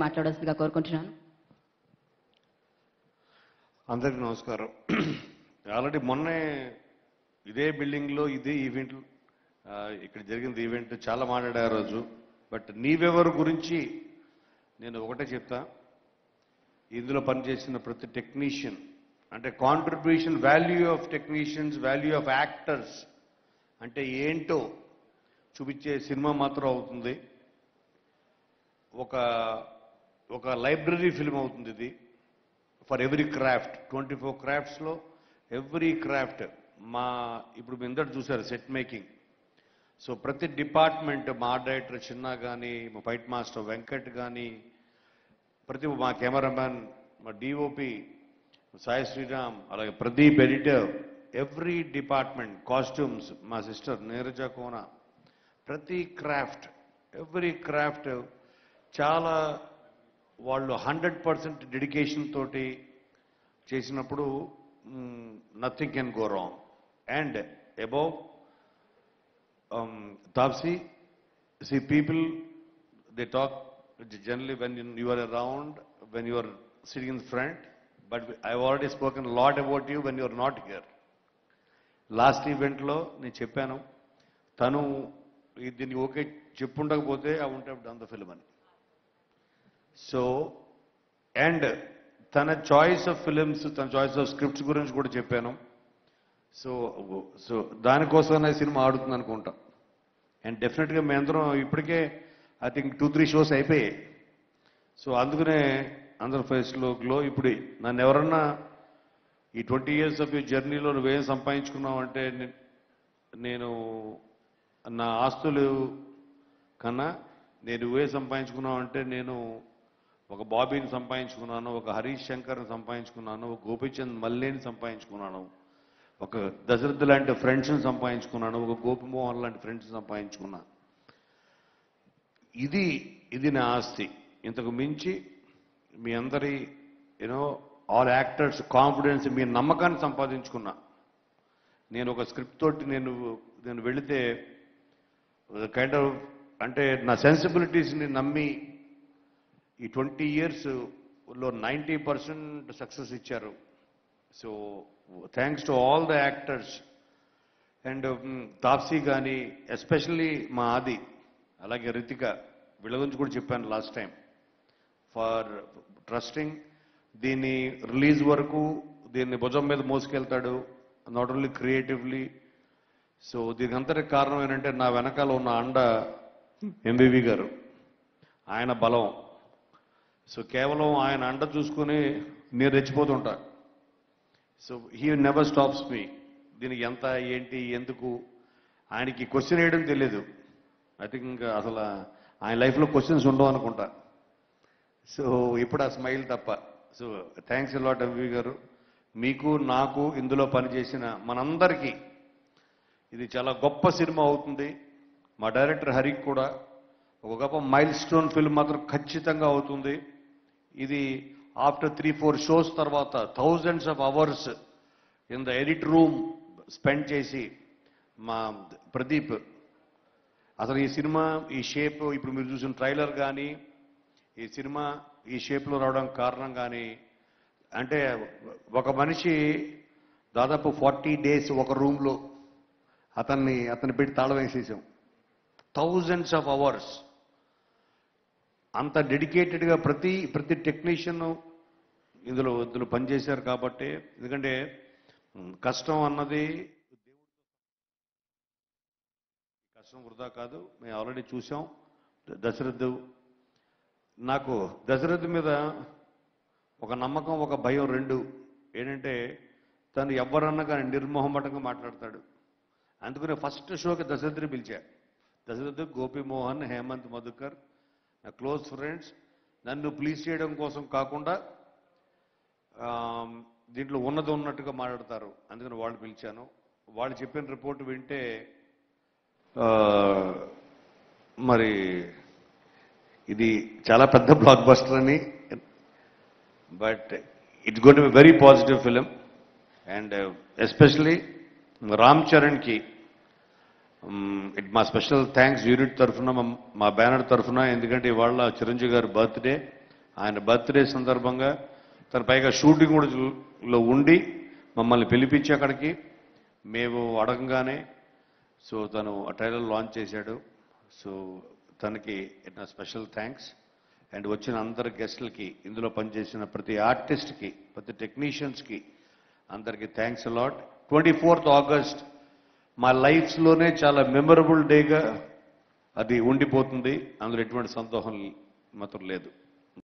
మాట్లాడాల్సిందిగా కోరుకుంటున్నాను అందరికీ నమస్కారం ఆల్రెడీ మొన్నే ఇదే బిల్డింగ్లో ఇదే ఈవెంట్ ఆ, ఇక్కడ జరిగింది ఈవెంట్ చాలా మాట్లాడే ఆ రోజు బట్ నీవెవరు గురించి నేను ఒకటే చెప్తా ఇందులో పనిచేసిన ప్రతి టెక్నీషియన్ అంటే contribution value of technicians value of actors అంటే ఏంటో చూపించే సినిమా మాత్రం అవుతుంది ఒక ఒక లైబ్రరీ ఫిల్మ్ అవుతుంది ఇది for every craft twenty four క్రాఫ్ట్స్లో ఎవ్రీ క్రాఫ్ట్ మా ఇప్పుడు మీ అందరు చూసారు సెట్ మేకింగ్ సో ప్రతి డిపార్ట్మెంట్ మా ఆర్ట్ డైరెక్టర్ చిన్న కానీ మా ఫైట్ మాస్టర్ వెంకట్ కానీ ప్రతి మా కెమెరామ్యాన్ మా డిఓపి సాయి శ్రీరామ్ అలాగే Pradeep editor every department costumes మా సిస్టర్ నీరజ కోన ప్రతి క్రాఫ్ట్ ఎవ్రీ క్రాఫ్ట్ చాలా వాళ్ళు హండ్రెడ్ పర్సెంట్ డెడికేషన్ తోటి చేసినప్పుడు nothing can go wrong and above Taapsee see people they talk generally when you you are around, when you are sitting in front, but I've already spoken a lot about you when you are not here. Last ఈవెంట్లో నేను చెప్పాను తను ఈ- దీన్ని okay చెప్పుండకపోతే ఆ ఉంటే done the film అని సో అండ్ తన చాయిస్ ఆఫ్ ఫిలిమ్స్ తన చాయిస్ ఆఫ్ స్క్రిప్ట్స్ గురించి కూడా చెప్పాను సో సో దానికోసమే సినిమా ఆడుతుంది అనుకుంటా అండ్ డెఫినెట్గా మేమందరం ఇప్పటికే I think two three shows అయిపోయాయి సో అందుకనే అందరి ఫేస్లో గ్లో ఇప్పుడు నన్ను ఎవరన్నా ఈ ట్వంటీ ఇయర్స్ ఆఫ్ యూ జర్నీలో నువ్వేం సంపాదించుకున్నావు అంటే నే- నేను నా ఆస్తులు కన్నా నేను నువ్వే సంపాదించుకున్నావు అంటే నేను ఒక బాబీని సంపాదించుకున్నాను ఒక హరీష్ శంకర్ని సంపాదించుకున్నాను ఒక గోపీచంద్ మల్లేని సంపాదించుకున్నాను ఒక దశరథ్ లాంటి ఫ్రెండ్స్ని సంపాదించుకున్నాను ఒక గోపిమోహన్ లాంటి ఫ్రెండ్స్ సంపాదించుకున్నా ఇది ఇది నా ఆస్తి ఇంతకు మించి మీ అందరి యూనో ఆల్ యాక్టర్స్ కాన్ఫిడెన్స్ మీ నమ్మకాన్ని సంపాదించుకున్నా నేను ఒక స్క్రిప్ట్ తోటి నేను నేను వెళితే కైండ్ ఆఫ్ అంటే నా సెన్సిబిలిటీస్ని నమ్మి ఈ ట్వంటీ ఇయర్స్లో నైంటీ పర్సెంట్ సక్సెస్ ఇచ్చారు so thanks to all the actors and Taapsee కానీ ఎస్పెషల్లీ మా ఆది అలాగే రితిక వీళ్ళ గురించి కూడా చెప్పాను లాస్ట్ టైం ఫర్ ట్రస్టింగ్ దీన్ని రిలీజ్ వరకు దీన్ని భుజం మీద మోసుకెళ్తాడు నాట్ ఓన్లీ క్రియేటివ్లీ సో దీనికి అంతటి కారణం ఏంటంటే నా వెనకాల ఉన్న అండ ఎంబీవి గారు ఆయన బలం సో కేవలం ఆయన అండ చూసుకుని నేను రెచ్చిపోతుంటా so he never stops me దీనికి ఎంత ఏంటి ఎందుకు ఆయనకి క్వశ్చన్ వేయడం తెలియదు ఐ థింక్ అసలు ఆయన లైఫ్లో క్వశ్చన్స్ ఉండవు అనుకుంటా సో ఇప్పుడు ఆ స్మైల్ తప్ప సో థ్యాంక్స్ లాట్ ఎంవి గారు మీకు నాకు ఇందులో పనిచేసిన మనందరికీ ఇది చాలా గొప్ప సినిమా అవుతుంది మా డైరెక్టర్ హరికి కూడా ఒక గొప్ప మైల్ స్టోన్ ఫిల్మ్ మాత్రం ఖచ్చితంగా అవుతుంది ఇది ఆఫ్టర్ త్రీ ఫోర్ షోస్ తర్వాత thousands of hours in the edit room spend చేసి మా ప్రదీప్ అసలు ఈ సినిమా ఈ షేప్ ఇప్పుడు మీరు చూసిన ట్రైలర్ కానీ ఈ సినిమా ఈ షేప్లో రావడానికి కారణం కానీ అంటే ఒక మనిషి దాదాపు ఫార్టీ డేస్ ఒక రూమ్లో అతన్ని అతన్ని పెట్టి తాళం వేసేసాం థౌజండ్స్ ఆఫ్ అవర్స్ అంత డెడికేటెడ్గా ప్రతి ప్రతి టెక్నీషియన్ ఇందులో ఇందులో పనిచేశారు కాబట్టి ఎందుకంటే ఉమ్, కష్టం అన్నది కష్టం వృధా కాదు మేము ఆల్రెడీ చూసాం దశరథ్ నాకు దశరథ్ మీద ఒక నమ్మకం ఒక భయం రెండు ఏంటంటే తను ఎవరన్నా కానీ నిర్మోహమాటంగా మాట్లాడతాడు అందుకనే ఫస్ట్ షోకి దశరథ్ని పిలిచా దశరథ్ గోపిమోహన్ హేమంత్ మధుకర్ నా క్లోజ్ ఫ్రెండ్స్ నన్ను ప్లీజ్ చేయడం కోసం కాకుండా ఆ, దీంట్లో ఉన్నది ఉన్నట్టుగా మాట్లాడతారు అందుకని వాళ్ళు పిలిచాను వాళ్ళు చెప్పిన రిపోర్ట్ వింటే ఆ, మరి ఇది చాలా పెద్ద బ్లాక్ బస్టర్ అని but it's got be very positive film and especially Ram చరణ్కి ఇట్ మా స్పెషల్ థ్యాంక్స్ యూనిట్ తరఫున మా- మా బ్యానర్ తరఫున ఎందుకంటే ఇవాళ చిరంజీవి గారి బర్త్డే ఆయన బర్త్డే సందర్భంగా తన పైగా షూటింగ్ కూడా లో ఉండి మమ్మల్ని పిలిపించి అక్కడికి మేము అడగంగానే సో తను ఆ ట్రైలర్ లాంచ్ చేశాడు సో తనకి నా స్పెషల్ థ్యాంక్స్ అండ్ వచ్చిన అందరి గెస్టులకి ఇందులో పనిచేసిన ప్రతి ఆర్టిస్ట్కి ప్రతి టెక్నీషియన్స్కి అందరికీ thanks a lot twenty fourth August మా లైఫ్స్లోనే చాలా మెమరబుల్ డేగా అది ఉండిపోతుంది అందులో ఎటువంటి సంతోషం మాత్రం లేదు